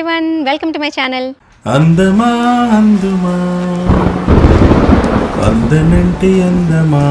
everyone welcome to my channel అందమా అందుమా అందనంటే అందమా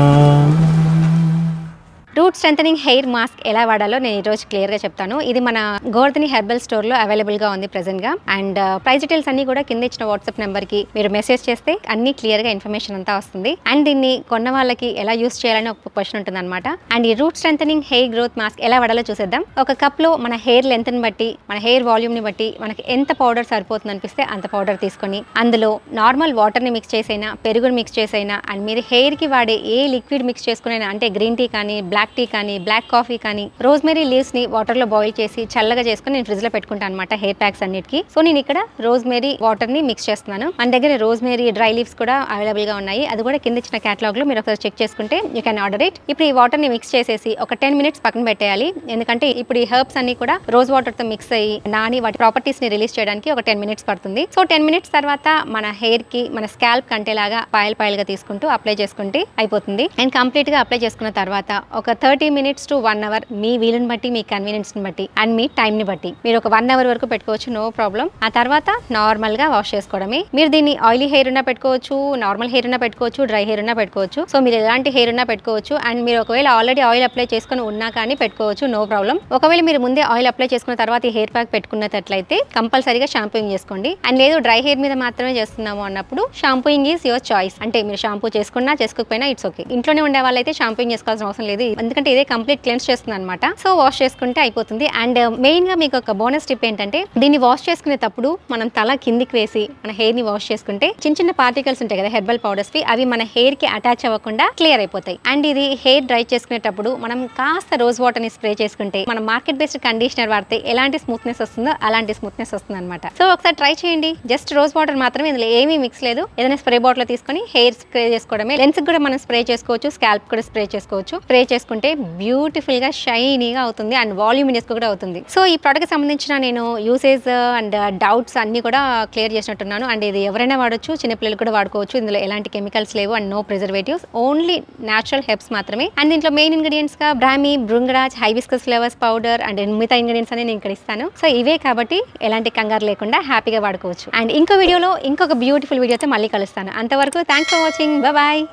రూట్ స్ట్రెంథనింగ్ హెయిర్ మాస్క్ ఎలా వాడాలో నేను ఈ రోజు క్లియర్ గా చెప్తాను ఇది మన గోవర్ధని హెర్బల్ స్టోర్ లో అవైలబుల్ గా ఉంది ప్రెసెంట్ గా అండ్ ప్రైస్ డీటెయిల్స్ అన్ని కూడా కింద ఇచ్చిన వాట్సాప్ నెంబర్ కి మీరు మెసేజ్ చేస్తే అన్ని క్లియర్ గా ఇన్ఫర్మేషన్ అంతా వస్తుంది అండ్ దీన్ని కొన్న వాళ్ళకి ఎలా యూస్ చేయాలని ఒక క్వశ్చన్ ఉంటుంది అనమాట అండ్ ఈ root strengthening hair growth mask ఎలా వాడాలో చూసేద్దాం ఒక కప్ లో మన హెయిర్ లెంత్ ని బట్టి మన హెయిర్ వాల్యూమ్ ని బట్టి మనకి ఎంత పౌడర్ సరిపోతుంది అనిపిస్తే అంత పౌడర్ తీసుకొని అందులో నార్మల్ వాటర్ ని మిక్స్ చేసైనా పెరుగుని మిక్స్ చేసైనా అండ్ మీరు హెయిర్ కి వాడే ఏ లిక్విడ్ మిక్స్ చేసుకునైనా అంటే గ్రీన్ టీ కానీ బ్లాక్ టీ కానీ బ్లాక్ కాఫీ కానీ రోజ్మెరీ లీవ్స్ ని వాటర్ లో బాయిల్ చేసి చల్లగా చేసుకుని నేను ఫ్రిడ్జ్ లో పెట్టుకుంటాను అనమాట హెయిర్ ప్యాక్స్ అన్నిటికి సో నేను ఇక్కడ రోజ్మెరీ వాటర్ ని మిక్స్ చేస్తున్నాను మన దగ్గర రోజ్మెరీ డ్రై లీవ్స్ కూడా అవైలబుల్ గా ఉన్నాయి అది కూడా కింద ఇచ్చిన కేటలాగ్ లో మీరు ఒకసారి చెక్ చేసుకుంటే యూ కెన్ ఆర్డర్ ఇట్ ఇప్పుడు ఈ వాటర్ ని మిక్స్ చేసేసి ఒక టెన్ మినిట్స్ పక్కన పెట్టేయాలి ఎందుకంటే ఇప్పుడు ఈ హెర్బ్స్ అన్ని కూడా రోజ్ వాటర్ తో మిక్స్ అయ్యి నాని వాటి ప్రాపర్టీస్ ని రిలీజ్ చేయడానికి ఒక టెన్ మినిట్స్ పడుతుంది సో టెన్ మినిట్స్ తర్వాత మన హెయిర్ కి మన స్కాల్ప్ కంటేలాగా పాయల్ పాయల్ గా తీసుకుంటూ అప్లై చేసుకుంటే అయిపోతుంది అండ్ కంప్లీట్ గా అప్లై చేసుకున్న తర్వాత ఒక thirty minutes to one hour మీ వీలుని బట్టి మీ కన్వీనియన్స్ ని బట్టి అండ్ మీ టైం ని బట్టి మీరు ఒక వన్ అవర్ వరకు పెట్టుకోవచ్చు నో ప్రాబ్లం ఆ తర్వాత నార్మల్ గా వాష్ చేసుకోవడమే మీరు దీన్ని ఆయిలీ హెయిర్ ఉన్నా పెట్టుకోవచ్చు నార్మల్ హెయిర్ ఉన్నా పెట్టుకోవచ్చు డ్రై హెయిర్ ఉన్నా పెట్టుకోవచ్చు సో మీరు ఎలాంటి హెయిర్ ఉన్నా పెట్టుకోవచ్చు అండ్ మీరు ఒకవేళ ఆల్రెడీ ఆయిల్ అప్లై చేసుకుని ఉన్నా కానీ పెట్టుకోవచ్చు నో ప్రాబ్లం ఒకవేళ మీరు ముందే ఆయిల్ అప్లై చేసుకున్న తర్వాత ఈ హెయిర్ ప్యాక్ పెట్టుకున్నట్లయితే కంపల్సరీగా షాంపూయింగ్ చేసుకోండి అండ్ లేదు డ్రై హెయిర్ మీద మాత్రమే చేస్తున్నాము అన్నప్పుడు షాంపూయింగ్ ఈజ్ యువర్ చాయిస్ అంటే మీరు షాంపూ చేసుకున్నా చేసుకోకపోయినా ఇట్స్ ఓకే ఇంట్లోనే ఉండే వాళ్ళైతే షాంపూయింగ్ చేసుకోవాల్సిన అవసరం లేదు ఎందుకంటే ఇదే కంప్లీట్ క్లెన్స్ చేస్తుంది అనమాట సో వాష్ చేసుకుంటే అయిపోతుంది అండ్ మెయిన్ గా మీకు ఒక బోనస్ టిప్ ఏంటంటే దీన్ని వాష్ చేసుకునేటప్పుడు మనం తల కిందికి వేసి మన హెయిర్ ని వాష్ చేసుకుంటే చిన్న చిన్న పార్టికల్స్ ఉంటాయి కదా హెర్బల్ పౌడర్స్ వి అవి మన హెయిర్ కి అటాచ్ అవ్వకుండా క్లియర్ అయిపోతాయి అండ్ ఇది హెయిర్ డ్రై చేసుకునేటప్పుడు మనం కాస్త రోజ్ వాటర్ ని స్ప్రే చేసుకుంటే మన మార్కెట్ బేస్డ్ కండిషనర్ వాడితే ఎలాంటి స్మూత్నెస్ వస్తుందో అలాంటి స్మూత్నెస్ వస్తుంది అనమాట సో ఒకసారి ట్రై చేయండి జస్ట్ రోజ్ వాటర్ మాత్రమే ఇందులో ఏమీ మిక్స్ లేదు ఏదైనా స్ప్రే బాటిల్ తీసుకొని హెయిర్ స్ప్రే చేసుకోవడమే లెన్స్ కూడా మనం స్ప్రే చేసుకోవచ్చు స్కాల్ప్ కూడా స్ప్రే చేసుకోవచ్చు స్ప్రే చేసుకుంటే బ్యూటిఫుల్ గా షైనీగా అవుతుంది అండ్ వాల్యూమినియస్ కూడా అవుతుంది సో ఈ ప్రోడక్ట్ సంబంధించిన నేను యూసేజ్ అండ్ డౌట్స్ అన్ని కూడా క్లియర్ చేసినట్టున్నాను అండ్ ఇది ఎవరైనా వాడొచ్చు చిన్నపిల్లలు కూడా వాడుకోవచ్చు ఇందులో ఎలాంటి కెమికల్స్ లేవు and no preservatives only natural herbs మాత్రమే అండ్ దీంట్లో మెయిన్ ఇంగ్రీడియంట్స్ గా brahmi bhringraj hibiscus flavours powder and మిగతా ఇంగ్రీడియంట్స్ అని నేను ఇక్కడ ఇస్తాను సో ఇవే కాబట్టి ఎలాంటి కంగారు లేకుండా హ్యాపీగా వాడుకోవచ్చు అండ్ ఇంకో వీడియోలో ఇంకొక బ్యూటిఫుల్ వీడియోతో మళ్ళీ కలుస్తాను అంతవరకు థ్యాంక్స్ ఫర్ వాచింగ్ బాయ్